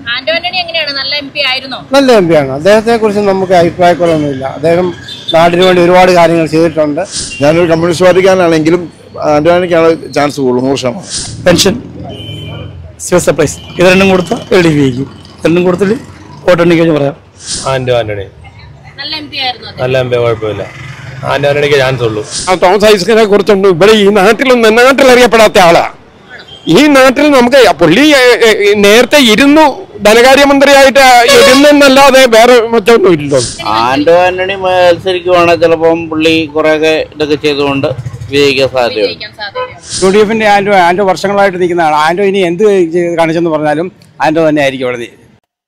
ആന്റോ ആന്റണി എങ്ങനെയാണ് നല്ല M P ആയിരുന്നോ നല്ല എം പിയാണ് അദ്ദേഹത്തെ കുറിച്ച് നമുക്ക് അഭിപ്രായക്കുറവൊന്നുമില്ല അദ്ദേഹം നാടിന് വേണ്ടി ഒരുപാട് കാര്യങ്ങൾ ചെയ്തിട്ടുണ്ട് ഞാനൊരു കമ്മ്യൂണിസ്റ്റ് പാർട്ടിക്കാരനാണെങ്കിലും ആന്റോണിക്കാണ് ചാൻസ് കൂടുതൽ നൂറ് ശതമാനം പെൻഷൻ സിവിൽ സപ്ലൈസ് ഇത് രണ്ടും കൊടുത്ത എൽ ഡി പിക്ക് രണ്ടും കൊടുത്തിട്ട് വോട്ടെണ്ണി കഴിഞ്ഞ് പറയാം ആന്റോ ആന്റണി നല്ല എം പി ആയിരുന്നു അദ്ദേഹം നല്ല എംപി കുഴപ്പമില്ല ആന്റോ ആന്റണിക്ക് ചാൻസ് ഉള്ളൂ ആ തോമസ് ഐസക്കിനെ കുറിച്ചൊന്നും ഇവിടെ ഈ നാട്ടിലൊന്നും നാട്ടിൽ അറിയപ്പെടാത്ത ആളാ ഈ നാട്ടിൽ നമുക്ക് പുള്ളി ഏ, ഏ, നേരത്തെ ഇരുന്നു ധനകാര്യമന്ത്രിയായിട്ട് ഇരുന്നെന്നല്ലാതെ വേറെ മറ്റൊന്നും ഇല്ലല്ലോ ആന്റോ ആന്റണി മത്സരിക്കുവാണെങ്കിൽ ചിലപ്പം പുള്ളി കുറേയൊക്കെ ഇതൊക്കെ ചെയ്തുകൊണ്ട് വിജയിക്കാൻ സാധ്യതയുണ്ട് ജയിക്കാൻ സാധ്യതയുണ്ട് യു ഡി എഫിന്റെ ആൻഡോ ആൻഡോ വർഷങ്ങളായിട്ട് നിൽക്കുന്നതാണ് ആൻഡോ ഇനി എന്ത് ചെയ്ത് കാണിച്ചെന്ന് പറഞ്ഞാലും ആൻഡോ തന്നെ ആയിരിക്കും അവിടെ നി-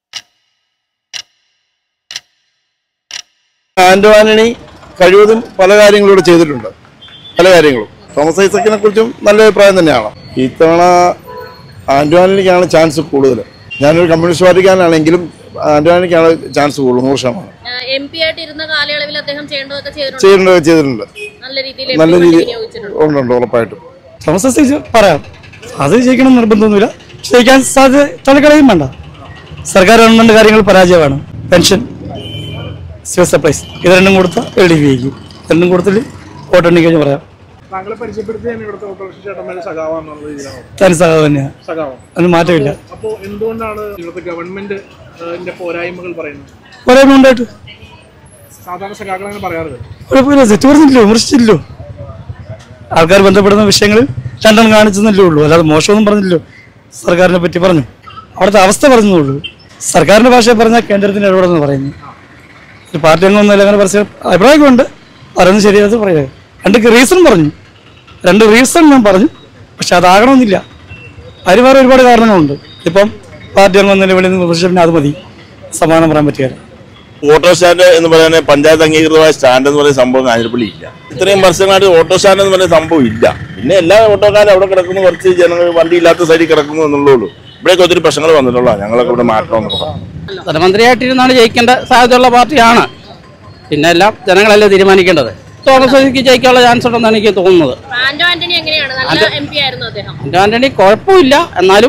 ആന്റോ ആന്റണി കഴിവതും പല കാര്യങ്ങളും ഇവിടെ ചെയ്തിട്ടുണ്ട് പല കാര്യങ്ങളും തോമസ് ഐസക്കിനെ കുറിച്ചും നല്ല അഭിപ്രായം തന്നെയാണ് ഇത്തവണ ആന്റോ ആന്റണിക്കാണ് ചാൻസ് കൂടുതൽ ഞാനൊരു കമ്മ്യൂണിസ്റ്റ് പാർട്ടിക്കാരനാണെങ്കിലും ആന്റോ ആന്റണിക്കാണ് ചാൻസ് കൂടുതൽ നൂറ് ശതമാനം എം പി ആയിട്ട് ഇരുന്ന കാലയളവിൽ അദ്ദേഹം ചെയ്യേണ്ടതൊക്കെ ചെയ്തിട്ടുണ്ട് ചെയ്തിട്ടുണ്ട് ചെയ്തിട്ടുണ്ട് നല്ല രീതിയിൽ നല്ല MP രീതി വിനിയോഗിച്ചിട്ടുണ്ട് ഉണ്ടുണ്ട് ഉറപ്പായിട്ടും തോമസ് ഐസക് പറയാം അത് ജയിക്കണം എന്ന് നിർബന്ധമൊന്നുമില്ല പക്ഷെ ജയിക്കാൻ സാധ്യത തള്ളിക്കളയും വേണ്ട സർക്കാർ ഗവൺമെന്റ് കാര്യങ്ങൾ പരാജയമാണ് പെൻഷൻ സിവിൽ സപ്ലൈസ് ഇത് രണ്ടും കൊടുത്ത എൽ ഡി പിക്ക് രണ്ടും കൊടുത്തിട്ട് വോട്ടെണ്ണി കഴിഞ്ഞ് പറയാം താങ്കളെ പരിചയപ്പെടുത്തി തന്നെ ഇവിടുത്തെ ഓട്ടോറിക്ഷ ചേട്ടന്മാരെ സഖാവാന്നുള്ള രീതിയിലാണ് തനി സഹാവ് തന്നെയാണ് സഖാവം അതിന് മാറ്റമില്ല അപ്പോൾ എന്തുകൊണ്ടാണ് ഇവിടുത്തെ ഗവൺമെന്റ് അതിന്റെ പോരായ്മകൾ പറയുന്നത് ഒരേ ഉണ്ടായിട്ട് സാധാരണ സഖാക്കൾ അങ്ങനെ പറയാറുണ്ട് കുഴപ്പമില്ല തെറ്റ് പറഞ്ഞില്ലോ വിമർശിച്ചില്ലോ ആൾക്കാർ ബന്ധപ്പെടുന്ന വിഷയങ്ങളിൽ രണ്ടെണ്ണം കാണിച്ചെന്നല്ലേ ഉള്ളൂ അല്ലാതെ മോശമൊന്നും പറഞ്ഞില്ലോ സർക്കാരിനെ പറ്റി പറഞ്ഞു അവിടുത്തെ അവസ്ഥ പറഞ്ഞുള്ളൂ സർക്കാരിന്റെ ഭാഷയിൽ പറഞ്ഞാൽ കേന്ദ്രത്തിന് ഇടപെടുന്നു പറയുന്നു ഒരു പാർട്ടി അംഗമൊന്നുമില്ല അങ്ങനെ പരസ്യം അഭിപ്രായമൊക്കെ പറയുന്നത് ശരിയായത് പറയുക രണ്ട് റീസൺ പറഞ്ഞു രണ്ട് റീസൺ ഞാൻ പറഞ്ഞു പക്ഷെ അതാകണമെന്നില്ല അതിന് വേറെ ഒരുപാട് കാരണങ്ങളുണ്ട് ഇപ്പം പാർട്ടി അംഗം നിലവിൽ നിന്ന് വിമർശിച്ച പിന്നെ അത് മതി സമാധാനം പറയാൻ പറ്റുകയില്ല ഓട്ടോ സ്റ്റാൻഡ് എന്ന് പറയുന്നത് പഞ്ചായത്ത് അംഗീകൃതമായ സ്റ്റാൻഡ് എന്ന് പറയുന്ന സംഭവം കാഞ്ഞിരപ്പള്ളി ഇല്ല ഇത്രയും വർഷങ്ങളായിട്ട് ഓട്ടോ സ്റ്റാൻഡ് എന്ന് പറയുന്ന സംഭവം ഇല്ല പിന്നെ എല്ലാ ഓട്ടോക്കാരും അവിടെ കിടക്കുന്നു കുറച്ച് ജനങ്ങൾ വണ്ടി ഇല്ലാത്ത സൈഡിൽ കിടക്കുന്നു എന്നുള്ളൂ ഇവിടെയൊക്കെ ഒത്തിരി പ്രശ്നങ്ങൾ വന്നിട്ടുള്ള ഞങ്ങളൊക്കെ ഇവിടെ മാറ്റണമെന്ന് പറഞ്ഞു ധനമന്ത്രിയായിട്ടിരുന്നാണ് ജയിക്കേണ്ട സാധ്യതയുള്ള പാർട്ടിയാണ് പിന്നെ എല്ലാം ജനങ്ങളല്ലേ തീരുമാനിക്കേണ്ടത് തോമസ് ഐസക്ക് ജയിക്കാനുള്ള ചാൻസ് ഉണ്ടെന്നാണ് എനിക്ക് തോന്നുന്നത് ആന്റോ ആന്റണി എങ്ങനെയാണ് നല്ല എം പി ആയിരുന്നു അദ്ദേഹം ആന്റോ ആന്റണി കുഴപ്പമില്ല എന്നാലും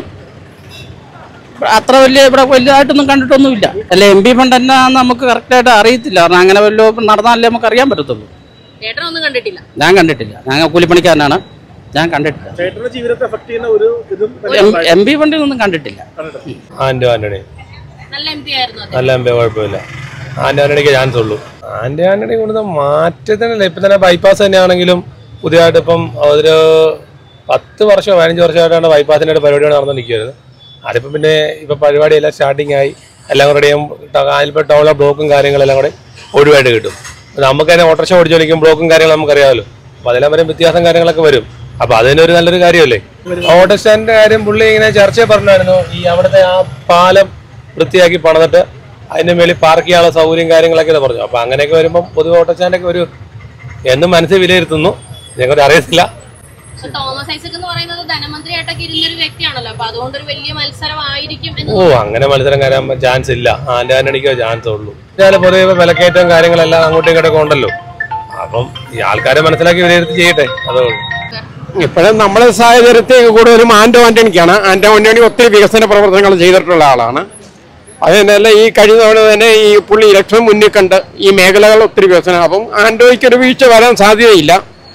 അത്ര വലിയ ഇവിടെ വലുതായിട്ടൊന്നും കണ്ടിട്ടൊന്നുമില്ല അല്ല എം പി ഫണ്ട് തന്നെ നമുക്ക് കറക്റ്റായിട്ട് അറിയത്തില്ല കാരണം അങ്ങനെ വല്ലതും നടന്നാലേ നമുക്ക് അറിയാൻ പറ്റത്തുള്ളൂ ചേട്ടനൊന്നും കണ്ടിട്ടില്ല ഞാൻ കണ്ടിട്ടില്ല ഞാൻ കൂലിപ്പണിക്കാരനാണ് ഞാൻ കണ്ടിട്ടില്ല ചേട്ടന്റെ ജീവിതത്തെ എഫക്ട് ചെയ്യുന്ന ഒരു ഇതും എം പി ഫണ്ടിൽ ഒന്നും കണ്ടിട്ടില്ല ആന്റോ ആന്റണി നല്ല എം പി ആയിരുന്നു അദ്ദേഹം നല്ല എംപി കുഴപ്പമില്ല ആന്റോ ആന്റണിക്ക് ചാൻസ് ഉള്ളൂ ആന്റോ ആന്റണി കൊടുത്ത മാറ്റത്തിനല്ല ഇപ്പം തന്നെ ബൈപ്പാസ് തന്നെയാണെങ്കിലും പുതിയതായിട്ട് ഇപ്പം ഒരു പത്ത് വർഷം പതിനഞ്ച് വർഷമായിട്ടാണ് ബൈപ്പാസിൻ്റെ ഒരു പരിപാടികൾ നടന്നുകൊണ്ടിരിക്കുന്നത് അതിപ്പോൾ പിന്നെ ഇപ്പം പരിപാടിയെല്ലാം സ്റ്റാർട്ടിങ് ആയി എല്ലാം കൂടെ കാലിപ്പോൾ ടൗണിലെ ബ്ലോക്കും കാര്യങ്ങളെല്ലാം കൂടെ ഒഴിവായിട്ട് കിട്ടും അപ്പോൾ നമുക്ക് തന്നെ ഓട്ടോറിക്ഷ ഓടിച്ചു കളിക്കും ബ്ലോക്കും കാര്യങ്ങളും നമുക്കറിയാമല്ലോ അപ്പോൾ അതെല്ലാം വരും വ്യത്യാസം കാര്യങ്ങളൊക്കെ വരും അപ്പോൾ അതിനൊരു നല്ലൊരു കാര്യമല്ലേ ഓട്ടോ സ്റ്റാൻഡിൻ്റെ കാര്യം പുള്ളി ഇങ്ങനെ ചർച്ച പറഞ്ഞായിരുന്നു ഈ അവിടുത്തെ ആ പാലം വൃത്തിയാക്കി പണിതിട്ട് അതിന്റെ മേളിൽ പാർക്ക് ചെയ്യാനുള്ള സൗകര്യം കാര്യങ്ങളൊക്കെ ഇത് പറഞ്ഞു അപ്പൊ അങ്ങനെയൊക്കെ വരുമ്പോൾ പൊതുവെ ഓട്ടോ സ്റ്റാൻഡൊക്കെ ഒരു എന്നും മനസ്സിൽ വിലയിരുത്തുന്നു ഞങ്ങൾക്ക് അറിയത്തില്ല പക്ഷെ തോമസ് ഐസക് എന്ന് പറയുന്നത് ധനമന്ത്രിയായിട്ടൊക്കെ ഇരുന്നൊരു വ്യക്തിയാണല്ലോ അപ്പൊ അതുകൊണ്ട് ഒരു വലിയ മത്സരമായിരിക്കും എന്ന് ഓ അങ്ങനെ മത്സരം കയറാൻ ചാൻസ് ഇല്ല ആന്റെ ആന്റണിക്കോ ചാൻസ് ഉള്ളൂ ഞാൻ പൊതുവെ ഇപ്പൊ വിലക്കയറ്റവും കാര്യങ്ങളെല്ലാം അങ്ങോട്ടും ഇങ്ങോട്ടൊക്കെ ഉണ്ടല്ലോ അപ്പം ഈ ആൾക്കാരെ മനസ്സിലാക്കി വിലയിരുത്തി ചെയ്യട്ടെ അതേ ഉള്ളൂ ഇപ്പോഴും നമ്മളെ സാഹചര്യത്തിൽ കൂടുതലും ആന്റോ ആന്റണിക്കാണ് ആന്റോ ആന്റണി ഒത്തിരി വികസന പ്രവർത്തനങ്ങൾ ചെയ്തിട്ടുള്ള ആളാണ് അത് തന്നെയല്ല ഈ കഴിഞ്ഞ തവണ തന്നെ ഈ പുള്ളി ഇലക്ഷൻ മുന്നിൽ കണ്ട് ഈ മേഖലകൾ ഒത്തിരി വികസനം അപ്പം ആന്റോയ്ക്ക് ഒരു വീഴ്ച വരാൻ സാധ്യതയില്ല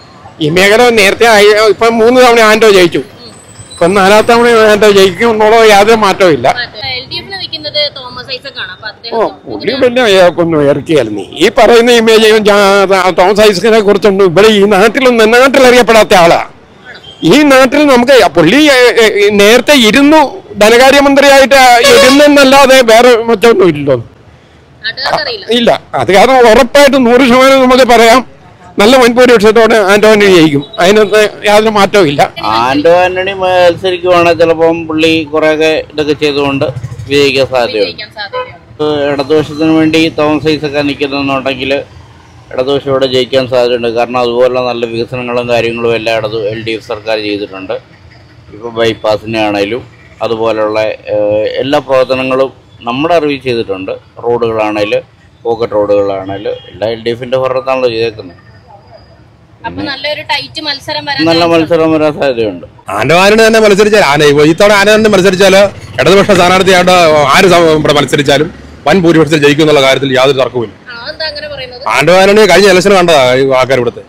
ഈ മേഖല നേരത്തെ ആയി- ഇപ്പം മൂന്ന് തവണ ആന്റോ ജയിച്ചു ഇപ്പം നാലാം തവണ ആന്റോ ജയിക്കും എന്നുള്ളത് യാതൊരു മാറ്റവും ഇല്ല എൽ ഡി എഫിന് നിൽക്കുന്നത് തോമസ് ഐസക് ആണ് അപ്പൊ ഓ അദ്ദേഹം പുള്ളി പിന്നെ ഏക്കൊന്നും ഇറക്കിയാലും നീ ഈ പറയുന്ന ഇമേജ് തോമസ് ഐസക്കിനെ കുറിച്ചൊന്നും ഇവിടെ ഈ നാട്ടിലൊന്നും നാട്ടിൽ അറിയപ്പെടാത്ത ആളാ ഈ നാട്ടിൽ നമുക്ക് പുള്ളി ഏ, ഏ, നേരത്തെ ഇരുന്നു ധനകാര്യമന്ത്രിയായിട്ട് ഇരുന്നെന്നല്ലാതെ വേറെ മറ്റൊന്നും ഇല്ലല്ലോ നാട്ടുകാർക്ക് അറിയില്ല ഇല്ല അത് കാരണം ഉറപ്പായിട്ടും നൂറ് ശതമാനം നമുക്ക് പറയാം നല്ല മുൻപൂരിപക്ഷത്തോടെ ആന്റോണി ജയിക്കും അതിനകത്ത് യാതൊരു മാറ്റവും ഇല്ല ആന്റോ ആന്റണി മത്സരിക്കുവാണെങ്കിൽ ചിലപ്പം പുള്ളി കുറേയൊക്കെ ഇതൊക്കെ ചെയ്തുകൊണ്ട് വിജയിക്കാൻ സാധ്യതയുണ്ട് ജയിക്കാൻ സാധ്യതയുണ്ട് ഏഹ് ഇടതുപക്ഷത്തിന് വേണ്ടി തോമസ് ഐസൊക്കെ നിൽക്കുന്നുണ്ടെങ്കിൽ ഇടതുപക്ഷം ഇവിടെ ജയിക്കാൻ സാധ്യതയുണ്ട് കാരണം അതുപോലുള്ള നല്ല വികസനങ്ങളും കാര്യങ്ങളും എല്ലാം ഇടതു എൽ ഡി എഫ് സർക്കാർ ചെയ്തിട്ടുണ്ട് ഇപ്പോൾ ബൈപ്പാസിനെ ആണേലും അതുപോലുള്ള ഏഹ് എല്ലാ പ്രവർത്തനങ്ങളും നമ്മുടെ അറിവിൽ ചെയ്തിട്ടുണ്ട് റോഡുകളാണേലും പോക്കറ്റ് റോഡുകളാണേലും എല്ലാം എൽ ഡി എഫിൻ്റെ ഭരണത്താണല്ലോ ചെയ്തേക്കുന്നത് അപ്പൊ നല്ലൊരു ടൈറ്റ് മത്സരം വരാൻ നല്ല chance ഉണ്ട്. മത്സരം വരാൻ സാധ്യതയുണ്ട് ആൻഡവാനിന് തന്നെ മത്സരിച്ചാൽ ആന ഇത്തവണ ആനവാനിന് മത്സരിച്ചാൽ ഇടതുപക്ഷ സ്ഥാനാർത്ഥിയായിട്ട് ആര് സം- ഇവിടെ മത്സരിച്ചാലും വൻ ഭൂരിപക്ഷത്തിൽ ജയിക്കും എന്നുള്ള കാര്യത്തിൽ യാതൊരു തർക്കവുമില്ല ആ, എന്താ അങ്ങനെ പറയുന്നത് ആൻഡവാനിന് കഴിഞ്ഞ ഇലക്ഷൻ കണ്ടതാ ഈ ആൾക്കാർ ഇവിടുത്തെ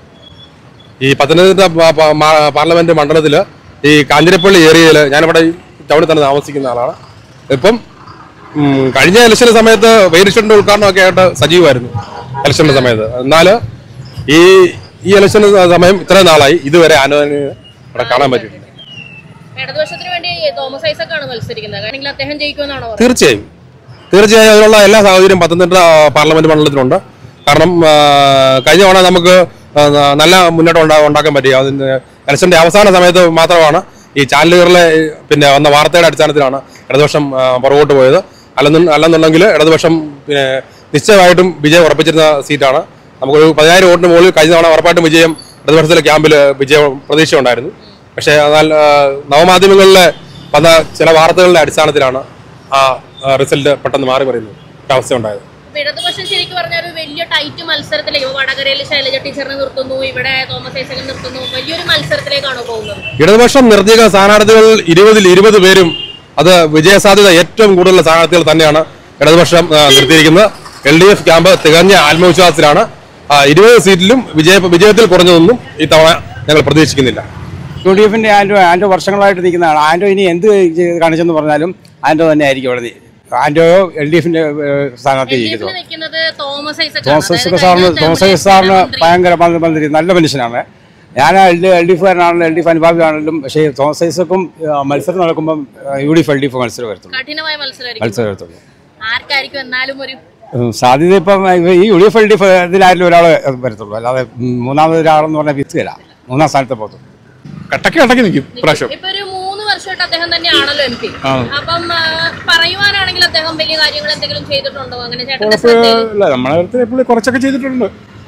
ഈ പത്തനംതിട്ട പ- പ- മാ- പാർലമെന്റ് മണ്ഡലത്തിൽ ഈ കാഞ്ഞിരപ്പള്ളി ഏരിയയിൽ ഞാനിവിടെ ഈ ടൗണിൽ തന്നെ താമസിക്കുന്ന ആളാണ് ഇപ്പം ഉം, കഴിഞ്ഞ ഇലക്ഷൻ സമയത്ത് വെയിലിസ്റ്ററിന്റെ ഉദ്ഘാടനമൊക്കെ ആയിട്ട് സജീവമായിരുന്നു ഇലക്ഷന്റെ സമയത്ത് എന്നാൽ ഈ ഈ ഇലക്ഷൻ സമയം ഇത്രയും നാളായി ഇതുവരെ ആൻഡവാനിന് ഇവിടെ കാണാൻ പറ്റിയിട്ടില്ല ഇടതുപക്ഷത്തിന് വേണ്ടി തോമസ് ഐസക് ആണ് മത്സരിക്കുന്നത് അല്ലെങ്കിൽ അദ്ദേഹം ജയിക്കുമെന്നാണോ പറയുന്നത് തീർച്ചയായും തീർച്ചയായും അതിനുള്ള എല്ലാ സാഹചര്യം പത്തനംതിട്ട പാർലമെന്റ് മണ്ഡലത്തിലുണ്ട് കാരണം ആ, കഴിഞ്ഞ തവണ നമുക്ക് ആ, നല്ല മുന്നേറ്റം ഉണ്ടാ ഉണ്ടാക്കാൻ പറ്റി അതിന്റെ ഇലക്ഷന്റെ അവസാന സമയത്ത് മാത്രമാണ് ഈ ചാനലുകളിലെ ഈ, പിന്നെ വന്ന വാർത്തയുടെ അടിസ്ഥാനത്തിലാണ് ഇടതുപക്ഷം ആ, പുറകോട്ട് പോയത് അല്ലെന്നു അല്ലെന്നുണ്ടെങ്കിൽ ഇടതുപക്ഷം പിന്നെ നിശ്ചയമായിട്ടും വിജയം ഉറപ്പിച്ചിരുന്ന സീറ്റാണ് നമുക്കൊരു പതിനായിരം വോട്ടിന് മുകളിൽ കഴിഞ്ഞ തവണ ഉറപ്പായിട്ടും വിജയം ഇടതുപക്ഷത്തിലെ ക്യാമ്പിൽ വിജയം പ്രതീക്ഷ ഉണ്ടായിരുന്നു പക്ഷേ എന്നാൽ ആ, നവമാധ്യമങ്ങളിലെ വന്ന ചില വാർത്തകളുടെ അടിസ്ഥാനത്തിലാണ് ആ റിസൾട്ട് പെട്ടെന്ന് മാറി പറയുന്നത് ഒരു അവസ്ഥ ഉണ്ടായത് അപ്പൊ ഇടതുപക്ഷം ശരിക്കും പറഞ്ഞ ഒരു വലിയ ടൈറ്റ് മത്സരത്തിലേക്ക് ഇപ്പൊ വടകരയിൽ ശൈലജ ടീച്ചറിനെ നിർത്തുന്നു ഇവിടെ തോമസ് ഐസകൻ നിർത്തുന്നു വലിയൊരു മത്സരത്തിലേക്കാണോ പോകുന്നത് ഇടതുപക്ഷം നിർത്തിയ സ്ഥാനാർത്ഥികൾ ഇരുപതിൽ ഇരുപത് പേരും അത് വിജയസാധ്യത ഏറ്റവും കൂടുതലുള്ള സ്ഥാനാർത്ഥികൾ തന്നെയാണ് ഇടതുപക്ഷം ആ, നിർത്തിയിരിക്കുന്നത് എൽ ഡി എഫ് ക്യാമ്പ് തികഞ്ഞ ആത്മവിശ്വാസത്തിലാണ് ആ, ഇരുപത് സീറ്റിലും വിജയ വിജയത്തിൽ കുറഞ്ഞതൊന്നും ഇത്തവണ ഞങ്ങൾ പ്രതീക്ഷിക്കുന്നില്ല യു ഡി എഫിന്റെ ആൻഡോ ആൻഡോ വർഷങ്ങളായിട്ട് നിൽക്കുന്നതാണ് ആൻഡോ ഇനി എന്ത് ചെയ്ത് കാണിച്ചെന്ന് പറഞ്ഞാലും ആൻഡോ തന്നെ ആയിരിക്കും അവിടെ നി- ആൻഡോയോ എൽ ഡി എഫിന്റെ സ്ഥാനാർത്ഥി എൽ ഡി ജയിക്കുന്നത് എഫിൽ നിൽക്കുന്നത് തോമസ് ഐസക് തോമസ് ഐസക് സാറിന് തോമസ് ഐസക് സാറിന് ഭയങ്കര മന്ത്രി- മന്ത്രി നല്ല മനുഷ്യനാണ് ഞാൻ L D L D F കാരനാണെങ്കിലും എൽ ഡി എഫ് അനുഭാവിയാണെങ്കിലും പക്ഷേ തോമസ് ഐസക്കും ആ, മത്സരം നടക്കുമ്പം U D F L D F മത്സരം വരത്തുള്ളൂ കഠിനമായ മത്സരമായിരിക്കും മത്സരം വരത്തുള്ളൂ ആർക്കായിരിക്കും എന്നാലും ഒരു ഉം, സാധ്യത ഇപ്പം ഈ U D F L D F ഇതിലായാലും ഒരാൾ വരത്തുള്ളൂ അല്ലാതെ ഉം, മൂന്നാമത് ഒരാളെന്ന് പറഞ്ഞാൽ വിത്തുകയില്ല മൂന്നാം സ്ഥാനത്ത് പോകത്തുള്ളൂ കട്ടക്ക് കട്ടക്ക് നിൽക്കും ഇപ്രാവശ്യം ഇപ്പൊ ഒരു മൂന്ന് വർഷമായിട്ട് അദ്ദേഹം തന്നെയാണല്ലോ എം പി അപ്പം ആ, പറയുവാനാണെങ്കിൽ അദ്ദേഹം വലിയ കാര്യങ്ങൾ എന്തെങ്കിലും ചെയ്തിട്ടുണ്ടോ അങ്ങനെ ചേട്ടന്റെ ശ്രദ്ധയിൽ ഇല്ല നമ്മളെ അടുത്ത് എപ്പോഴും കുറച്ചൊക്കെ ചെയ്തിട്ടുണ്ട്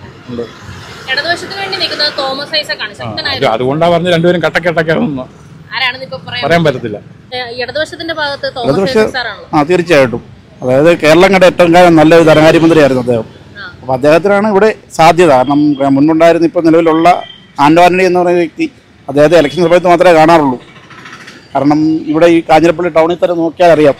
ഇടതുവശത്തിന് വേണ്ടി നിൽക്കുന്നത് തോമസ് ഐസക് ആണ് അത് ശക്തനായിരുന്നു അതുകൊണ്ടാ പറഞ്ഞ് രണ്ടുപേരും കട്ടക്കട്ടക്കാണെന്ന് ആരാണെന്ന് ഇപ്പൊ പറയാൻ പറയാൻ പറ്റത്തില്ല ഏ, ഇടതുവശത്തിന്റെ ഭാഗത്ത് തോമസ് ഐസക് സാറാണല്ലോ ആ തീർച്ചയായിട്ടും അതായത് കേരളം കണ്ട ഏറ്റവും കാലം നല്ലൊരു ധനകാര്യമന്ത്രിയായിരുന്നു അദ്ദേഹം അപ്പോൾ അദ്ദേഹത്തിനാണ് ഇവിടെ സാധ്യത കാരണം മുൻപുണ്ടായിരുന്ന ഇപ്പോൾ നിലവിലുള്ള ആൻഡോ എന്ന് പറയുന്ന വ്യക്തി അദ്ദേഹത്തെ ഇലക്ഷൻ സമയത്ത് മാത്രമേ കാണാറുള്ളൂ കാരണം ഇവിടെ ഈ കാഞ്ഞിരപ്പള്ളി ടൗണിൽ തന്നെ നോക്കിയാൽ അറിയാം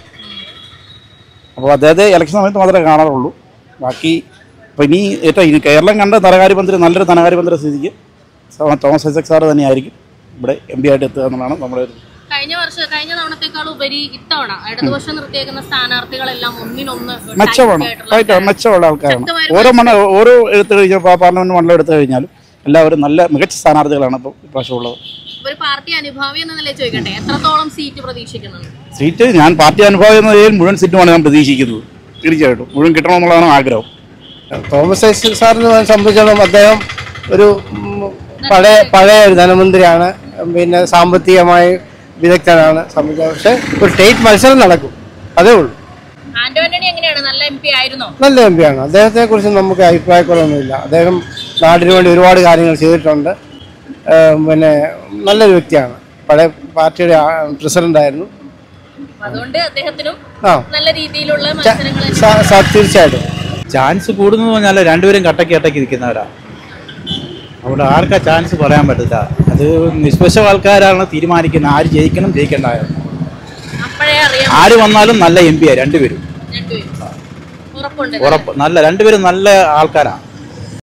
അപ്പോൾ അദ്ദേഹത്തെ ഇലക്ഷൻ സമയത്ത് മാത്രമേ കാണാറുള്ളൂ ബാക്കി ഇപ്പോൾ ഇനി ഏറ്റവും ഇനി കേരളം കണ്ട ധനകാര്യമന്ത്രി നല്ലൊരു ധനകാര്യമന്ത്രി സ്ഥിതിക്ക് സോ- തോമസ് ഐസക് സാറ് തന്നെയായിരിക്കും ഇവിടെ എം പി ആയിട്ട് എത്തുക എന്നുള്ളതാണ് നമ്മുടെ ഒരു കഴിഞ്ഞ വർഷം കഴിഞ്ഞ തവണത്തേക്കാൾ ഉപരി ഇത്തവണ ഇടതുപക്ഷം നിർത്തിയേക്കുന്ന സ്ഥാനാർത്ഥികളെല്ലാം ഒന്നിനൊന്ന് മെച്ചമാണ് tight ആയിട്ടുള്ള ടൈറ്റ് മെച്ചമുള്ള ആൾക്കാരാണ് ശക്തമായ ഓരോ മണ്ഡ ഓരോ എടുത്തു കഴിഞ്ഞാൽ പാർലമെന്റ് മണ്ഡലം എടുത്തു കഴിഞ്ഞാലും എല്ലാവരും നല്ല മികച്ച സ്ഥാനാർത്ഥികളാണ് ഇപ്പോൾ ഇപ്രാവശ്യം ഉള്ളത് ഒരു പാർട്ടി അനുഭാവി എന്ന നിലയിൽ ചോദിക്കട്ടെ എത്രത്തോളം സീറ്റ് പ്രതീക്ഷിക്കുന്നുണ്ട് സീറ്റ് ഞാൻ പാർട്ടി അനുഭവം എന്ന നിലയിൽ മുഴുവൻ സീറ്റുമാണ് ഞാൻ പ്രതീക്ഷിക്കുന്നത് തീർച്ചയായിട്ടും മുഴുവൻ കിട്ടണമെന്നുള്ളതാണ് ആഗ്രഹം തോമസ് ഐസക് സാറിനെ സംബന്ധിച്ചിടത്തോളം അദ്ദേഹം ഒരു ഉം, പഴയ പഴയ ഒരു ധനമന്ത്രിയാണ് പിന്നെ സാമ്പത്തികമായി വിദഗ്ധനാണ് സംബന്ധിച്ച പക്ഷെ ഒരു സ്റ്റേറ്റ് മത്സരം നടക്കും അതേ ഉള്ളൂ ആന്റോ ആന്റണി എങ്ങനെയാണ് നല്ല എം പി ആയിരുന്നോ നല്ല എം പിയാണ് അദ്ദേഹത്തെ കുറിച്ച് നമുക്ക് അഭിപ്രായക്കുറവൊന്നുമില്ല അദ്ദേഹം നാടിന് വേണ്ടി ഒരുപാട് കാര്യങ്ങൾ ചെയ്തിട്ടുണ്ട് ഏഹ് പിന്നെ നല്ലൊരു വ്യക്തിയാണ് പഴയ പാർട്ടിയുടെ പ്രസിഡന്റ് ആയിരുന്നു അതുകൊണ്ട് അദ്ദേഹത്തിനും ആ നല്ല രീതിയിലുള്ള മത്സരങ്ങൾ സ- സ- തീർച്ചയായിട്ടും ചാൻസ് കൂടുന്നു പറഞ്ഞാൽ രണ്ടുപേരും കട്ടക്ക് കട്ടക്ക് ഇരിക്കുന്നവരാ അതുകൊണ്ട് ആർക്കാ ചാൻസ് പറയാൻ പറ്റില്ല അത് നിഷ്പക്ഷ ആൾക്കാരാണ് തീരുമാനിക്കുന്നത് ആര് ജയിക്കണം ജയിക്കണ്ടായോ അപ്പോഴേ അറിയാം ആര് വന്നാലും നല്ല എം പിയാ രണ്ടുപേരും രണ്ടുപേരും ഉറപ്പുണ്ട് ഉറപ്പ് നല്ല രണ്ടുപേരും നല്ല ആൾക്കാരാണ്